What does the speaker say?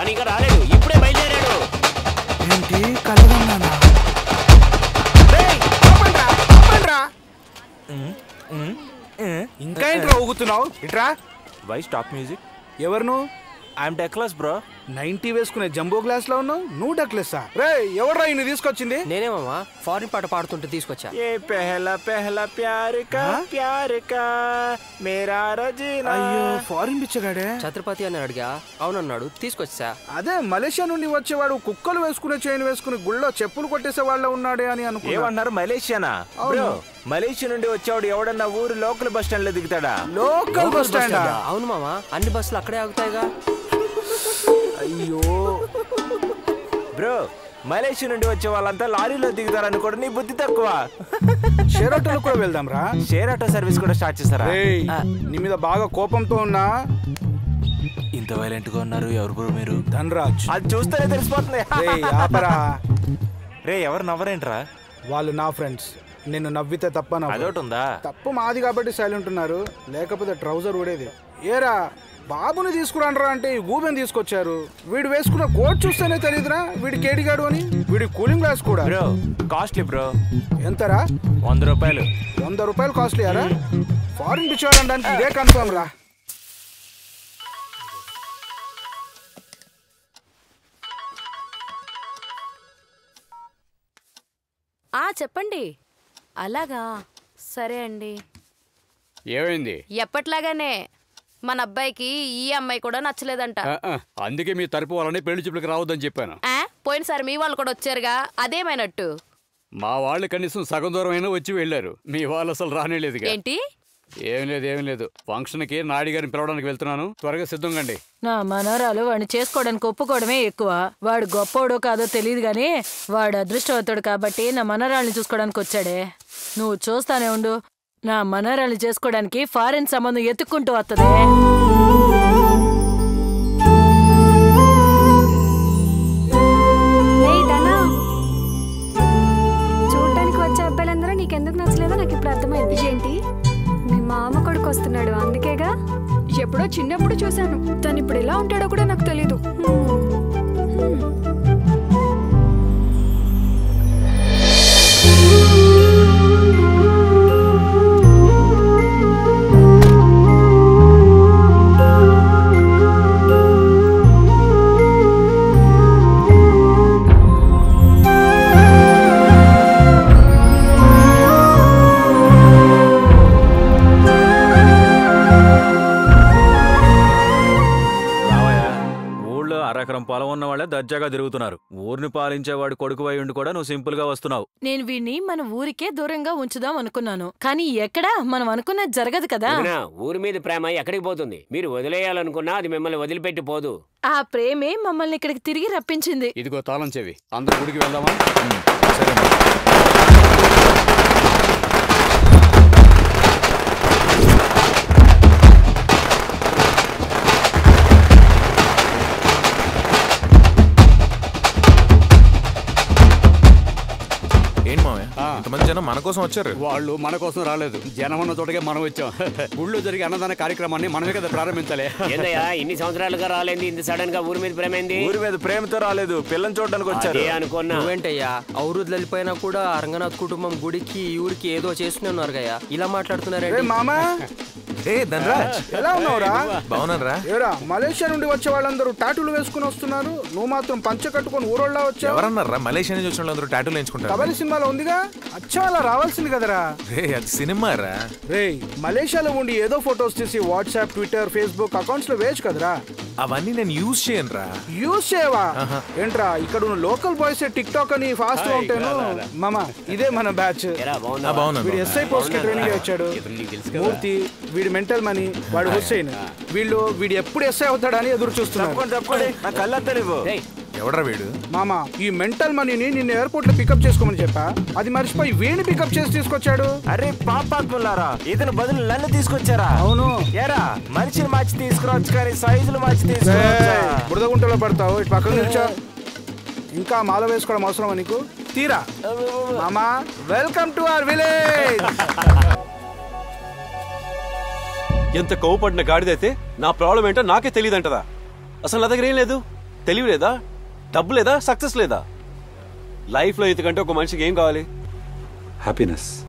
కానీ ఇంకా రాలేడు ఇప్పుడే బయలుదేరాడు ఏంటి కలగన్నానా రేయ్, ఆపండ్రా, ఆపండ్రా. ఇంకా ఏంట్రా ఊగుతున్నావు ఇట్రా వై స్టాప్ మ్యూజిక్ ఎవరు నువ్వు ఐఎమ్ డెక్లస్ బ్రో నైన్టీ వేసుకునే జంబో గ్లాస్ లో ఉన్నావు నువ్వు డక్లెస్సా రే ఎవడ్రా ఈయన తీసుకొచ్చింది నేనేమమ్మా ఫారిన్ పాట పాడుతుంటే తీసుకొచ్చా ఏ పెహలా పెహలా ప్యార్ కా हाँ? ప్యార్ కా మేరా రజీనా అయ్యో ఫారిన్ బిచ్చగాడే ఛత్రపతి అని అడిగా అవునన్నాడు తీసుకొచ్చా అదే మలేషియా నుండి వచ్చేవాడు కుక్కలు వేసుకునే చైన్ వేసుకుని గుళ్ళో చెప్పులు కొట్టేసే వాళ్ళ ఉన్నాడే అని అనుకున్నా ఏమన్నారు మలేషియానా బ్రో మలేషియా నుండి వచ్చేవాడు ఎవడన్నా ఊరు లోకల్ బస్ స్టాండ్ లో దిగుతాడా లోకల్ బస్ స్టాండ్ అవును మామా అన్ని బస్సులు అక్కడే ఆగుతాయిగా అయ్యో బ్రో మలేషియా నుండి వచ్చే వాళ్ళంతా లారీలో దిగుతారని కూడా నీ బుద్ధి తక్కువ షేర్ ఆటోలో కూడా వెళ్దాం రా షేర్ ఆటో సర్వీస్ కూడా స్టార్ట్ చేస్తారా రేయ్, నీ మీద బాగా కోపంతో ఉన్నా ఇంత వైలెంట్ గా ఉన్నారు ఎవరు బ్రో మీరు ధనరాజ్ అది చూస్తేనే తెలిసిపోతుంది రేయ్, ఆపరా రే ఎవరు నవ్వరేంట్రా వాళ్ళు నా ఫ్రెండ్స్ నిన్ను నవ్వితే తప్ప నవ్వరు. అదొకటి ఉందా తప్పు మాది కాబట్టి సైలెంట్ ఉన్నారు లేకపోతే ట్రౌజర్ ఊడేది ఏరా బాబుని తీసుకురండ్రా అంటే ఈ గూబెని తీసుకొచ్చారు వీడు వేసుకున్న కోట్ చూస్తేనే తెలియదురా వీడి కేడిగాడు అని వీడి కూలింగ్ గ్లాస్ కూడా బ్రో కాస్ట్లీ బ్రో ఎంతరా వంద రూపాయలు వంద రూపాయలు కాస్ట్లీ అరా ఫారిన్ పిచ్చోడడానికి ఇదే కన్ఫర్మ్ రా ఆ చెప్పండి అలాగా సరే అండి ఏమైంది ఎప్పట్లాగానే మన అబ్బాయికి ఈ అమ్మాయి కూడా నచ్చలేదంట ఆ, ఆ, అందుకే మీ తరపు వాళ్ళని పెళ్లి చూపులకు రావద్దని చెప్పాను ఆ, పోయినసారి మీ వాళ్ళు కూడా వచ్చారుగా అదేమైనట్టు మా వాళ్ళు కనీసం సగం దూరం అయినా వచ్చి వెళ్ళారు మీ వాళ్ళు అసలు రానేలేదుగా ఏంటి ఏం లేదు ఏం లేదు ఫంక్షన్కి నాడి గారిని పిలవడానికి వెళ్తున్నాను త్వరగా సిద్ధంగా అండి నా మనవరాలు వాడిని చేసుకోవడానికి ఒప్పుకోవడమే ఎక్కువ వాడు గొప్పోడో కాదో తెలియదు గాని వాడు అదృష్టవంతుడు కాబట్టి నా మనవరాల్ని చూసుకోవడానికి వచ్చాడే నువ్వు చూస్తానే ఉండు నా మనవరాల్ని చేసుకోవడానికి ఫారెన్ సంబంధం ఎత్తుక్కుంటూ వస్తుంది ఏయ్ ధనా చూడటానికి వచ్చే అబ్బాయిలందరూ నీకెందుకు నచ్చలేదో నాకు ఇప్పుడు అర్థమైంది ఏంటి మీ మామ కొడుకు వస్తున్నాడు అందుకేగా ఎప్పుడో చిన్నప్పుడు చూశాను తను ఇప్పుడు ఎలా ఉంటాడో కూడా నాకు తెలీదు రావయ్య ఊళ్ళో అరెకరం పొలం ఉన్న వాళ్ళే దర్జాగా తిరుగుతున్నారు ఊరిని పాలించేవాడు కొడుకు అయి ఉండి కూడా నువ్వు సింపుల్ గా వస్తున్నావు నేను వీడిని మన ఊరికే దూరంగా ఉంచుదాం అనుకున్నాను కానీ ఎక్కడా మనం అనుకున్నది జరగదు కదా వదినా, ఊరి మీద ప్రేమ ఎక్కడికి పోతుంది మీరు వదిలేయాలనుకున్నా అది మిమ్మల్ని వదిలిపెట్టి పోదు ఆ ప్రేమే మమ్మల్ని ఇక్కడికి తిరిగి రప్పించింది ఇదిగో తాళం చెవి అందరు గుడికి వెళ్దామా ఏంటి మావయ్య ఇంతమంది జనం మన కోసం వచ్చారు వాళ్ళు మన కోసం రాలేదు జనం ఉన్న చోటకే మనం వచ్చాం గుళ్ళో జరిగే అన్నదాన కార్యక్రమాన్ని మనమే కదా ప్రారంభించాలి ఏందయ్యా ఇన్ని సంవత్సరాలుగా రాలేంది ఇంత సడన్ గా ఊరి మీద ప్రేమైంది ఊరి మీద ప్రేమతో రాలేదు పిల్లని చూడడానికి వచ్చారు అదే అనుకున్నా నువ్వేంటయ్యా ఔరుద్లు వెళ్ళిపోయినా కూడా రంగనాథ్ కుటుంబం గుడికి ఈ ఊరికి ఏదో చేస్తూనే ఉన్నారు గయ్యా ఇలా రే మాట్లాడుతున్నారేంటి మామా ఏ ధనరాజ్ ఎలా ఉన్నావురా బాగున్నారా ఏరా మలేషియా నుండి వచ్చే వాళ్ళందరూ టాటూలు వేసుకుని వస్తున్నారు నువ్వు మాత్రం పంచ కట్టుకొని ఊరోళ్ళ వచ్చావు ఎవరన్నారా మలేషియా నుంచి వచ్చిన వాళ్ళందరూ టాటూలు వేయించుకుంటారు కబలి సినిమాలో ఉందిగా అచ్చం అలా రావాల్సింది కదరా రే అది సినిమా రా రే మలేషియాలో ఉండి ఏదో ఫొటోస్ తీసి వాట్సాప్ ట్విట్టర్ ఫేస్బుక్ అకౌంట్స్ లో వేయచ్చు కదరా అవన్నీ నేను యూజ్ చేయను రా యూజ్ చేయవా ఏంట్రా ఇక్కడ ఉన్న లోకల్ బాయ్స్ టిక్ టాక్ అని ఫాస్ట్ గా ఉంటాను మామ ఇదే మన బ్యాచ్ ఎరా బాగుందా బాగున్నాను వీడు ఎస్ఐ పోస్ట్ కి ట్రైనింగ్ వచ్చాడు మూర్తి వీడి మెంటల్ మనీ వాడు హుస్సేన్ వీళ్ళు వీడు ఎప్పుడు ఎస్ఐ అవుతాడని ఎదురు చూస్తున్నారు తప్పకుండా తప్పకుండా నా కళ్ళద్దా నువ్వు ఏయ్, ఎవడరా వీడు మామ ఈ మెంటల్ మనీని నిన్న ఎయిర్పోర్ట్ లో పికప్ చేసుకోమని చెప్పా అది మర్చిపోయి వీడిని పికప్ చేసి తీసుకొచ్చాడు అరే పాపాత్ములారా ఇతను బదులు నన్ను తీసుకొచ్చారా అవును ఏరా మనిషిని మార్చి తీసుకురావచ్చు కానీ సైజులు మార్చి తీసుకురావచ్చా బురదగుంటలో పడతావు ఇటు పక్కన నిల్చో ఇంకా మాల వేసుకోవడం అవసరమా నీకు తీరా మామా వెల్కమ్ టు అవర్ విలేజ్ ఎంత కోవపడిన గాడిదైతే నా ప్రాబ్లం ఏంటో నాకే తెలియదంటదా అసలు నా దగ్గర ఏం లేదు తెలివి లేదా డబ్బు లేదా సక్సెస్ లేదా లైఫ్లో ఇంతకంటే ఒక మనిషికి ఏం కావాలి హ్యాపీనెస్